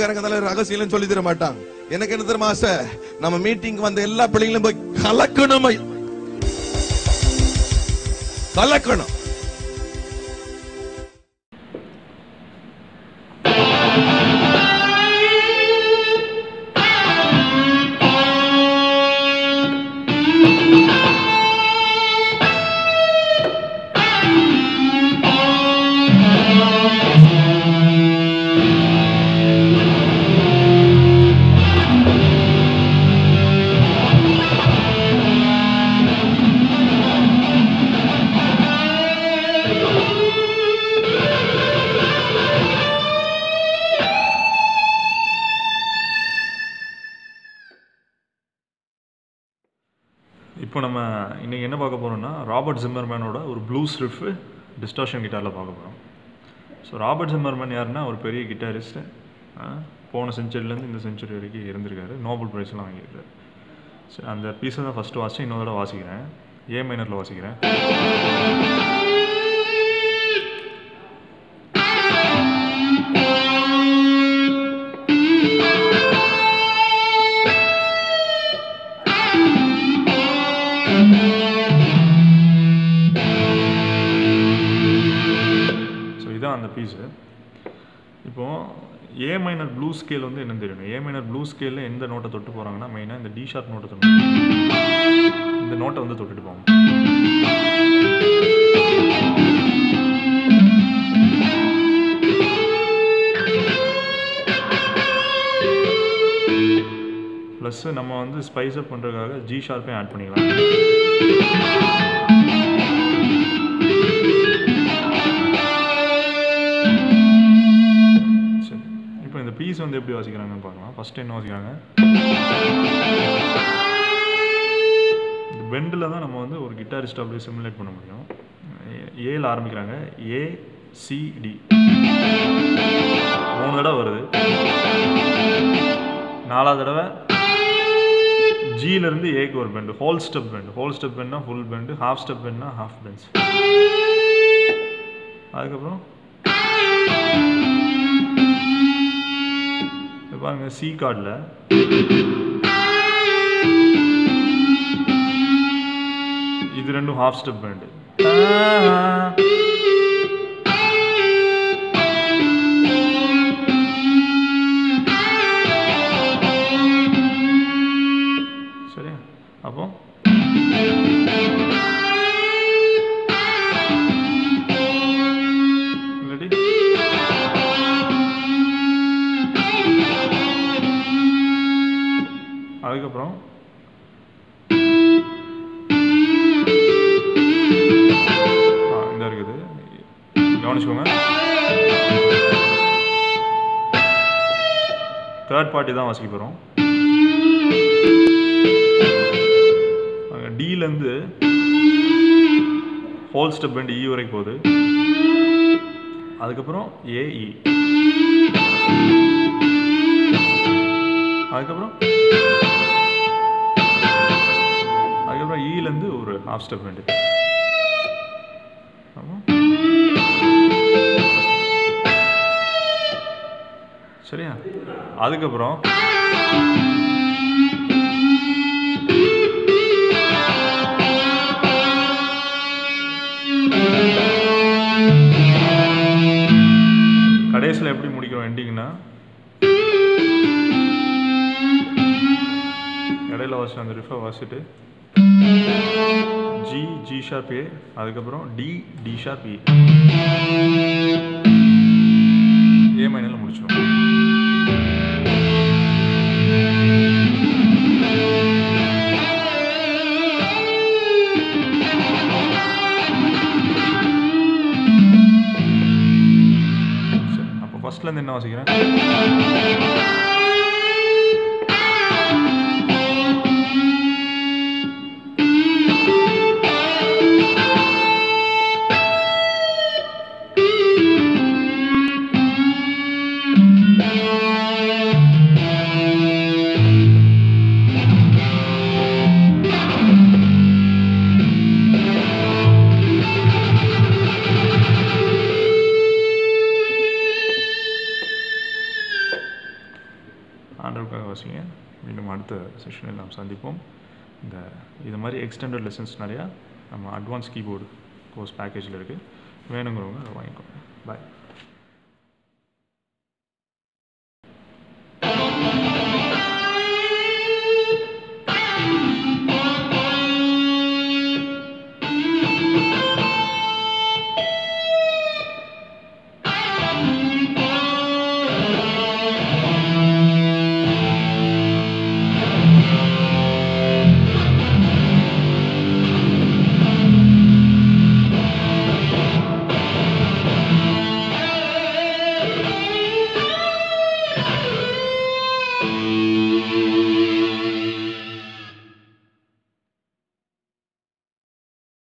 ஊழியக்காரங்க அதெல்லாம் ரகசியம் சொல்லி தர மாட்டாங்க எனக்கு என்ன தெரியுமா ஆசை நம்ம மீட்டிங் வந்த எல்லா பிள்ளைங்களும் போய் கலக்கணும் ஐயா. கலக்கணும் இப்போ நம்ம இன்னைக்கு என்ன பார்க்க போறோம்னா ராபர்ட் ஜிம்மர்மேனோட ஒரு ப்ளூஸ் ரிஃப் டிஸ்டார்ஷன் கிட்டாரில் பார்க்க போகிறோம் ஸோ ராபர்ட் ஜிம்மர்மேன் யாருன்னா ஒரு பெரிய கிட்டாரிஸ்ட்டு போன செஞ்சுரிலேருந்து இந்த செஞ்சுரி வரைக்கும் இருந்திருக்காரு நோபல் ப்ரைஸ்லாம் வாங்கியிருக்காரு சரி அந்த பீஸை தான் ஃபஸ்ட்டு வாசிச்சு இன்னொரு தடவை வாசிக்கிறேன் ஏ மைனரில் வாசிக்கிறேன் ஸோ இதான் அந்த பீஸு இப்போது ஏ மைனர் ப்ளூ ஸ்கேல் வந்து என்னன்னு தெரியணும் ஏ மைனர் ப்ளூ ஸ்கேலில் எந்த நோட்டை தொட்டு போகிறாங்கன்னா மெயினாக இந்த டி ஷார்ப் நோட்டை தொட்டு இந்த நோட்டை வந்து தொட்டுட்டு போவாங்க ப்ளஸ் நம்ம வந்து ஸ்பைஸ் அப் பண்ணுறதுக்காக ஜி ஷார்ப்பையும் ஆட் பண்ணிக்கலாம் சரி இப்போ இந்த பீஸ் வந்து எப்படி வாசிக்கிறாங்கன்னு பார்க்கலாம் ஃபர்ஸ்ட் என்ன வாசிக்கிறாங்க இந்த பெண்டில் தான் நம்ம வந்து ஒரு கிட்டாரிஸ்ட் அப்படியே சிமுலேட் பண்ண முடியும் ஏல ஆரம்பிக்கிறாங்க ஏ சி டி மூணு தடவை வருது நாலாவது தடவை ஜில இருந்து ஏக்கு ஒரு bend whole step bend whole step பெண்ட்னா ஃபுல் பெண்டு ஹாஃப் ஸ்டெப் பெண்ட்னா ஹாஃப் பென்ஸ் அதுக்கப்புறம் இப்ப பாருங்க சி கார்டில் இது ரெண்டும் ஹாஃப் ஸ்டெப் பேண்டு சரியா அப்போ இல்லாட்டி அதுக்கப்புறம் ஆ இந்த இருக்குது கவனிச்சுக்கோங்க தேர்ட் பார்ட்டி தான் வாசிக்க போகிறோம் அங்கே டிலேருந்து ஹோல் ஸ்டெப் பெண்ட் இ வரைக்கும் போகுது அதுக்கப்புறம் ஏஇ அதுக்கப்புறம் அதுக்கப்புறம் ஈலேருந்து ஒரு ஹாஃப் ஸ்டெப் வேண்டு சரியா அதுக்கப்புறம் கடைசியில் எப்படி முடிக்கிறோம் எண்டிங்னா இடையில வாசி அந்த ரிஃபை வாசிட்டு ஜி ஜி ஷார்ப் ஏ அதுக்கப்புறம் D D sharp A A மைனரில் முடிச்சிடும் சரி அப்போ ஃபர்ஸ்ட்லேருந்து என்ன வாசிக்கிறேன் ஆண்டவருக்காக வாசிங்க மீண்டும் அடுத்த செஷனில் நாம் சந்திப்போம் இந்த இது மாதிரி எக்ஸ்டெண்டட் லெசன்ஸ் நிறையா நம்ம அட்வான்ஸ் கீபோர்டு கோர்ஸ் பேக்கேஜில் இருக்குது வேணுங்கிறவங்க அதை வாங்கிக்கோங்க பாய் Thank you.